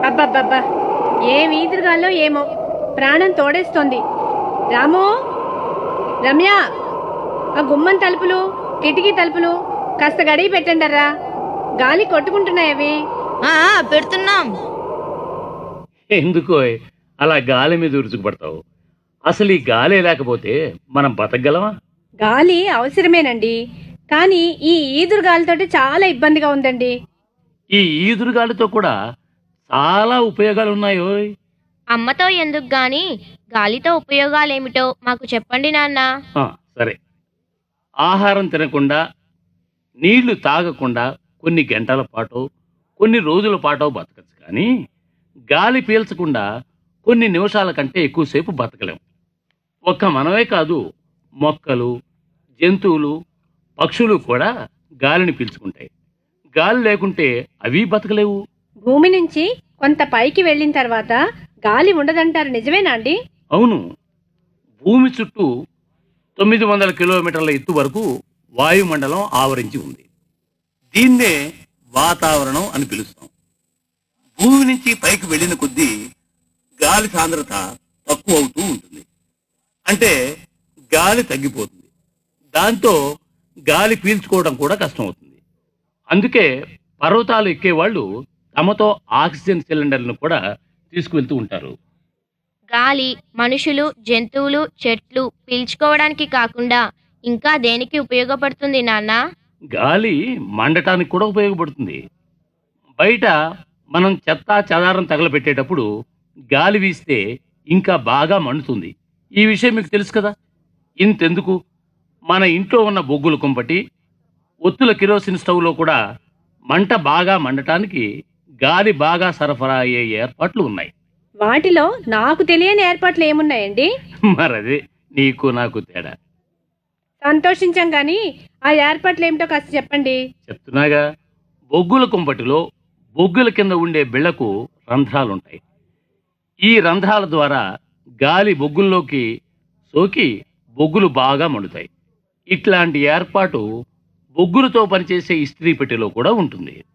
అబ్బబ్బబ్బా ఏం ఈదురుగాల్లో ఏమో ప్రాణం తోడేస్తోంది రాము రమ్య ఆ గుమ్మం తలుపులు కిటికీ తలుపులు కాస్త గడియ పెట్టండర్రా గాలి కొట్టుకుంటున్నాయి అవి ఆ, పెడుతున్నాం ఎందుకో అలా గాలి మీద ఉరుచుకుపడతావు అసలు ఈ గాలి లేకపోతే మనం బతకగలమా గాలి అవసరమేనండి కానీ ఈ ఈదురుగాలితోటి చాలా ఇబ్బందిగా ఉందండి ఈ ఈదురు గాలితో కూడా చాలా ఉపయోగాలు ఉన్నాయో అమ్మతో ఎందుకు గాని గాలితో ఉపయోగాలేమిటో మాకు చెప్పండి నాన్న ఆ, సరే ఆహారం తినకుండా నీళ్లు తాగకుండా కొన్ని గంటల పాటు కొన్ని రోజుల పాటు బతకచ్చు కానీ గాలి పీల్చకుండా కొన్ని నిమిషాల కంటే ఎక్కువసేపు బతకలేం ఒక్క మనమే కాదు మొక్కలు జంతువులు పక్షులు కూడా గాలిని పీల్చుకుంటాయి గాలి లేకుంటే అవి బతకలేవు భూమి నుంచి కొంత పైకి వెళ్ళిన తర్వాత గాలి ఉండదంటారు నిజమేనా అండి అవును భూమి చుట్టూ తొమ్మిది వందల కిలోమీటర్ల ఎత్తు వరకు వాయుమండలం ఆవరించి ఉంది దీన్నే వాతావరణం అని పిలుస్తాం భూమి నుంచి పైకి వెళ్ళిన కొద్దీ గాలి సాంద్రత తక్కువ అవుతూ ఉంటుంది అంటే గాలి తగ్గిపోతుంది దాంతో గాలి పీల్చుకోవడం కూడా కష్టం అవుతుంది అందుకే పర్వతాలు ఎక్కేవాళ్ళు తమతో ఆక్సిజన్ సిలిండర్లను కూడా తీసుకువెళ్తూ ఉంటారు గాలి మనుషులు జంతువులు చెట్లు పీల్చుకోవడానికి కాకుండా ఇంకా దేనికి ఉపయోగపడుతుంది నాన్న గాలి మండటానికి కూడా ఉపయోగపడుతుంది బయట మనం చెత్త చెదారం తగలబెట్టేటప్పుడు గాలి వీస్తే ఇంకా బాగా మండుతుంది ఈ విషయం మీకు తెలుసు కదా ఇంతెందుకు మన ఇంట్లో ఉన్న బొగ్గుల కుంపటి ఒత్తుల కిరోసిన్ స్టవ్లో కూడా మంట బాగా మండటానికి గాలి బాగా సరఫరా అయ్యే ఏర్పాట్లు ఉన్నాయి వాటిలో నాకు తెలియని ఏర్పాట్లు ఏమున్నాయండి మరదే నీకు నాకు తేడా సంతోషించాం కానీ ఆ ఏర్పాట్లు ఏమిటో కాస్త చెప్పండి చెప్తున్నాగా బొగ్గుల కుంపటిలో బొగ్గుల కింద ఉండే బిళ్లకు రంధ్రాలుంటాయి ఈ రంధ్రాల ద్వారా గాలి బొగ్గుల్లోకి సోకి బొగ్గులు బాగా మండుతాయి ఇట్లాంటి ఏర్పాటు బొగ్గులతో పనిచేసే ఇస్త్రీ పెట్టెలో కూడా ఉంటుంది